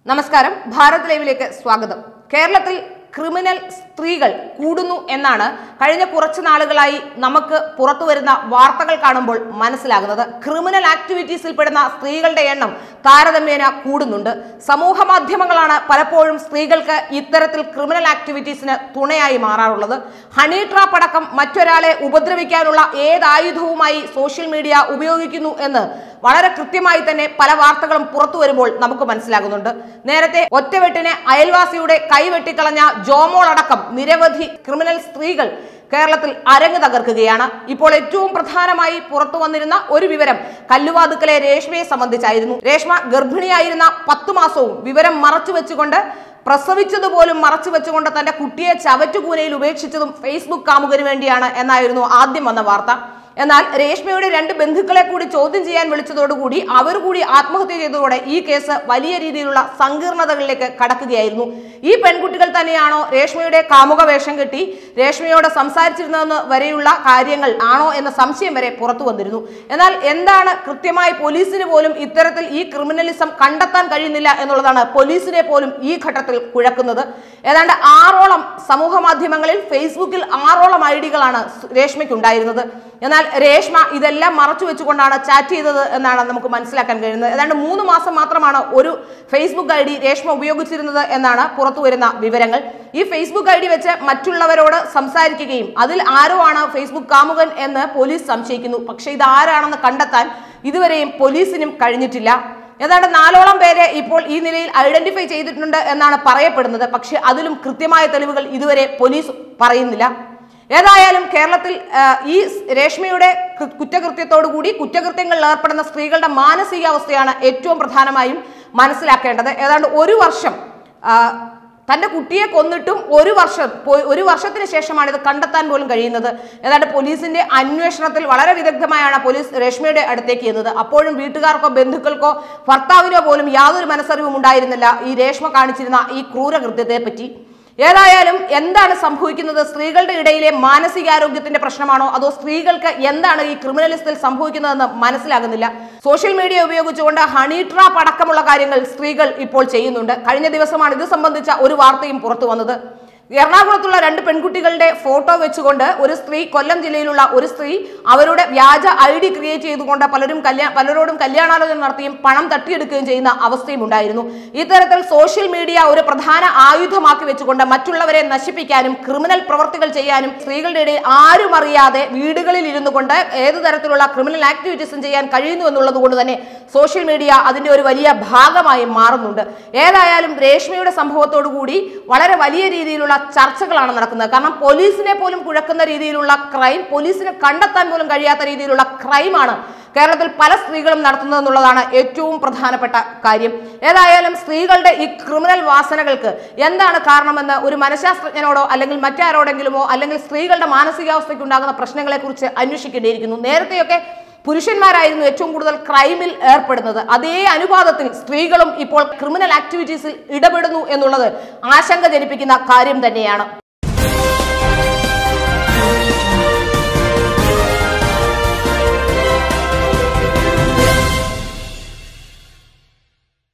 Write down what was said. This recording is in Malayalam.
നമസ്കാരം ഭാരത് ലൈവിലേക്ക് സ്വാഗതം കേരളത്തിൽ ക്രിമിനൽ സ്ത്രീകൾ കൂടുന്നു എന്നാണ് കഴിഞ്ഞ കുറച്ചു നാളുകളായി നമുക്ക് പുറത്തു വരുന്ന വാർത്തകൾ കാണുമ്പോൾ മനസ്സിലാകുന്നത് ക്രിമിനൽ ആക്ടിവിറ്റീസിൽ പെടുന്ന സ്ത്രീകളുടെ എണ്ണം താരതമ്യേന കൂടുന്നുണ്ട് സമൂഹ മാധ്യമങ്ങളാണ് പലപ്പോഴും സ്ത്രീകൾക്ക് ഇത്തരത്തിൽ ക്രിമിനൽ ആക്ടിവിറ്റീസിന് തുണയായി മാറാറുള്ളത് ഹണി ട്രാപ്പ് അടക്കം മറ്റൊരാളെ ഉപദ്രവിക്കാനുള്ള ഏതായുധവുമായി സോഷ്യൽ മീഡിയ ഉപയോഗിക്കുന്നു എന്ന് വളരെ കൃത്യമായി തന്നെ പല വാർത്തകളും പുറത്തു വരുമ്പോൾ നമുക്ക് മനസ്സിലാകുന്നുണ്ട് നേരത്തെ ഒറ്റവെട്ടിന് അയൽവാസിയുടെ കൈവെട്ടിക്കളഞ്ഞ ജോമോൾ അടക്കം നിരവധി ക്രിമിനൽ സ്ത്രീകൾ കേരളത്തിൽ അരങ്ങ് തകർക്കുകയാണ് ഇപ്പോൾ ഏറ്റവും പ്രധാനമായി പുറത്തു വന്നിരുന്ന ഒരു വിവരം കല്ലുവാതുക്കലെ രേഷ്മയെ സംബന്ധിച്ചായിരുന്നു രേഷ്മ ഗർഭിണിയായിരുന്ന പത്തു മാസവും വിവരം മറച്ചു വെച്ചുകൊണ്ട് പ്രസവിച്ചതുപോലും മറച്ചു വെച്ചുകൊണ്ട് തന്റെ കുട്ടിയെ ചവറ്റുകൂനയിൽ ഉപേക്ഷിച്ചതും ഫേസ്ബുക്ക് കാമുകന് വേണ്ടിയാണ് എന്നായിരുന്നു ആദ്യം വന്ന വാർത്ത എന്നാൽ രേഷ്മയുടെ രണ്ട് ബന്ധുക്കളെ കൂടി ചോദ്യം ചെയ്യാൻ വിളിച്ചതോടുകൂടി അവർ കൂടി ആത്മഹത്യ ചെയ്തതോടെ ഈ കേസ് വലിയ രീതിയിലുള്ള സങ്കീർണതകളിലേക്ക് കടക്കുകയായിരുന്നു ഈ പെൺകുട്ടികൾ തന്നെയാണോ രേഷ്മയുടെ കാമുക വേഷം കെട്ടി രേഷ്മയോട് സംസാരിച്ചിരുന്നതെന്ന് വരെയുള്ള കാര്യങ്ങൾ ആണോ എന്ന സംശയം വരെ പുറത്തു വന്നിരുന്നു എന്നാൽ എന്താണ് കൃത്യമായി പോലീസിന് പോലും ഇത്തരത്തിൽ ഈ ക്രിമിനലിസം കണ്ടെത്താൻ കഴിയുന്നില്ല എന്നുള്ളതാണ് പോലീസിനെ പോലും ഈ ഘട്ടത്തിൽ കുഴക്കുന്നത് ഏതാണ്ട് ആറോളം സമൂഹ മാധ്യമങ്ങളിൽ ഫേസ്ബുക്കിൽ ആറോളം ഐ ഡികളാണ് രേഷ്മയ്ക്കുണ്ടായിരുന്നത് എന്നാൽ രേഷ്മ ഇതെല്ലാം മറച്ചു വെച്ചുകൊണ്ടാണ് ചാറ്റ് ചെയ്തത് എന്നാണ് നമുക്ക് മനസ്സിലാക്കാൻ കഴിയുന്നത് ഏതാണ്ട് മൂന്ന് മാസം മാത്രമാണ് ഒരു ഫേസ്ബുക്ക് ഐ ഡി രേഷ്മ ഉപയോഗിച്ചിരുന്നത് എന്നാണ് പുറത്തു വരുന്ന വിവരങ്ങൾ ഈ ഫേസ്ബുക്ക് ഐ ഡി വെച്ച് മറ്റുള്ളവരോട് സംസാരിക്കുകയും അതിൽ ആരോ ആണ് ഫേസ്ബുക്ക് കാമുകൻ എന്ന് പോലീസ് സംശയിക്കുന്നു പക്ഷേ ഇത് ആരാണെന്ന് കണ്ടെത്താൻ ഇതുവരെയും പോലീസിനും കഴിഞ്ഞിട്ടില്ല ഏതാണ്ട് നാലോളം പേരെ ഇപ്പോൾ ഈ നിലയിൽ ഐഡന്റിഫൈ ചെയ്തിട്ടുണ്ട് എന്നാണ് പറയപ്പെടുന്നത് പക്ഷെ അതിലും കൃത്യമായ തെളിവുകൾ ഇതുവരെ പോലീസ് പറയുന്നില്ല ഏതായാലും കേരളത്തിൽ ആ, ഈ സ് രേഷ്മയുടെ കൃ- കുറ്റകൃത്യത്തോടു കൂടി കുറ്റകൃത്യങ്ങളിൽ ഏർപ്പെടുന്ന സ്ത്രീകളുടെ മാനസികാവസ്ഥയാണ് ഏറ്റവും പ്രധാനമായും മനസ്സിലാക്കേണ്ടത് ഏതാണ്ട് ഒരു വർഷം ആ, തന്റെ കുട്ടിയെ കൊന്നിട്ടും ഒരു വർഷം പോ- ഒരു വർഷത്തിന് ശേഷമാണ് ഇത് കണ്ടെത്താൻ പോലും കഴിയുന്നത് ഏതാണ്ട് പോലീസിന്റെ അന്വേഷണത്തിൽ വളരെ വിദഗ്ധമായാണ് പോലീസ് രേഷ്മയുടെ അടുത്തേക്ക് എന്നത് അപ്പോഴും വീട്ടുകാർക്കോ ബന്ധുക്കൾക്കോ ഭർത്താവിനോ പോലും യാതൊരു മനസ്സറിവും ഉണ്ടായിരുന്നില്ല ഈ രേഷ്മ കാണിച്ചിരുന്ന ഈ ക്രൂരകൃത്യത്തെ പറ്റി ഏതായാലും എന്താണ് സംഭവിക്കുന്നത് സ്ത്രീകളുടെ ഇടയിലെ മാനസികാരോഗ്യത്തിന്റെ പ്രശ്നമാണോ അതോ സ്ത്രീകൾക്ക് എന്താണ് ഈ ക്രിമിനലിസത്തിൽ സംഭവിക്കുന്നതെന്ന് മനസ്സിലാകുന്നില്ല സോഷ്യൽ മീഡിയ ഉപയോഗിച്ചുകൊണ്ട് ഹണി ട്രാപ്പ് അടക്കമുള്ള കാര്യങ്ങൾ സ്ത്രീകൾ ഇപ്പോൾ ചെയ്യുന്നുണ്ട് കഴിഞ്ഞ ദിവസമാണ് ഇത് സംബന്ധിച്ച ഒരു വാർത്തയും പുറത്തു വന്നത് എറണാകുളത്തുള്ള രണ്ട് പെൺകുട്ടികളുടെ ഫോട്ടോ വെച്ചുകൊണ്ട് ഒരു സ്ത്രീ കൊല്ലം ജില്ലയിലുള്ള ഒരു സ്ത്രീ അവരുടെ വ്യാജ ഐ ഡി ക്രിയേറ്റ് ചെയ്തുകൊണ്ട് പലരും കല്യാ പലരോടും കല്യാണാലോചന നടത്തിയും പണം തട്ടിയെടുക്കുകയും ചെയ്യുന്ന അവസ്ഥയും ഉണ്ടായിരുന്നു ഇത്തരത്തിൽ സോഷ്യൽ മീഡിയ ഒരു പ്രധാന ആയുധമാക്കി വെച്ചുകൊണ്ട് മറ്റുള്ളവരെ നശിപ്പിക്കാനും ക്രിമിനൽ പ്രവർത്തികൾ ചെയ്യാനും സ്ത്രീകളുടെ ഇടയിൽ ആരും അറിയാതെ വീടുകളിൽ ഇരുന്നു കൊണ്ട് ഏത് തരത്തിലുള്ള ക്രിമിനൽ ആക്ടിവിറ്റീസും ചെയ്യാൻ കഴിയുന്നു എന്നുള്ളത് കൊണ്ട് തന്നെ സോഷ്യൽ മീഡിയ അതിന്റെ ഒരു വലിയ ഭാഗമായി മാറുന്നുണ്ട് ഏതായാലും രേഷ്മയുടെ സംഭവത്തോടു കൂടി വളരെ വലിയ രീതിയിലുള്ള ചർച്ചകളാണ് നടക്കുന്നത് കാരണം പോലീസിനെ പോലും കുഴക്കുന്ന രീതിയിലുള്ള ക്രൈം പോലീസിനെ കണ്ടെത്താൻ പോലും കഴിയാത്ത രീതിയിലുള്ള ക്രൈമാണ് കേരളത്തിൽ പല സ്ത്രീകളും നടത്തുന്നതെന്നുള്ളതാണ് ഏറ്റവും പ്രധാനപ്പെട്ട കാര്യം ഏതായാലും സ്ത്രീകളുടെ ഈ ക്രിമിനൽ വാസനകൾക്ക് എന്താണ് കാരണമെന്ന് ഒരു മനഃശാസ്ത്രജ്ഞനോടോ അല്ലെങ്കിൽ മറ്റാരോടെങ്കിലുമോ അല്ലെങ്കിൽ സ്ത്രീകളുടെ മാനസികാവസ്ഥയ്ക്ക് ഉണ്ടാകുന്ന പ്രശ്നങ്ങളെക്കുറിച്ച് അന്വേഷിക്കേണ്ടിയിരിക്കുന്നു നേരത്തെയൊക്കെ പുരുഷന്മാരായിരുന്നു ഏറ്റവും കൂടുതൽ ക്രൈമിൽ ഏർപ്പെടുന്നത് അതേ അനുപാതത്തിൽ സ്ത്രീകളും ഇപ്പോൾ ക്രിമിനൽ ആക്ടിവിറ്റീസിൽ ഇടപെടുന്നു എന്നുള്ളത് ആശങ്ക ജനിപ്പിക്കുന്ന കാര്യം തന്നെയാണ്